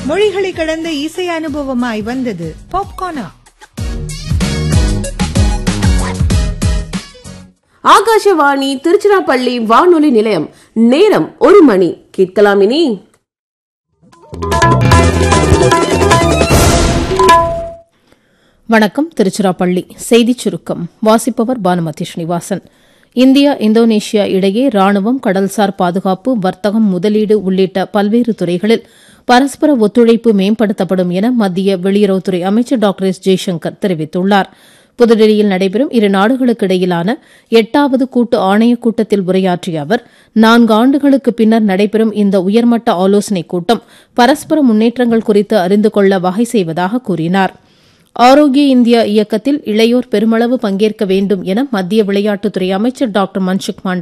மொழிகளை கடந்த இசை அனுபவமாய் வந்தது பாப்கார்னா ஆகாஷவாணி திருச்சிராப்பள்ளி வானொலி நிலையம் நேரம் ஒரு மணி கேட்கலாம் இனி வணக்கம் திருச்சிராப்பள்ளி செய்திச் சுருக்கம் வாசிப்பவர் பானுமதி ஸ்ரீனிவாசன் இந்தியா இந்தோனேஷியா இடையே ராணுவம் கடல்சார் பாதுகாப்பு வர்த்தகம் முதலீடு உள்ளிட்ட பல்வேறு துறைகளில் பரஸ்பர ஒத்துழைப்பு மேம்படுத்தப்படும் என மத்திய வெளியுறவுத்துறை அமைச்சர் டாக்டர் எஸ் ஜெய்சங்கர் தெரிவித்துள்ளார் புதுடெல்லியில் நடைபெறும் இரு நாடுகளுக்கு இடையிலான எட்டாவது கூட்டு ஆணையக் கூட்டத்தில் உரையாற்றிய அவர் நான்கு ஆண்டுகளுக்கு பின்னர் நடைபெறும் இந்த உயர்மட்ட ஆலோசனைக் கூட்டம் பரஸ்பர முன்னேற்றங்கள் குறித்து அறிந்து கொள்ள வகை செய்வதாக கூறினாா் ஆரோக்கிய இந்தியா இயக்கத்தில் இளையோர் பெருமளவு பங்கேற்க வேண்டும் என மத்திய விளையாட்டுத்துறை அமைச்சர் டாக்டர் மன்சுக் மாண்டவியா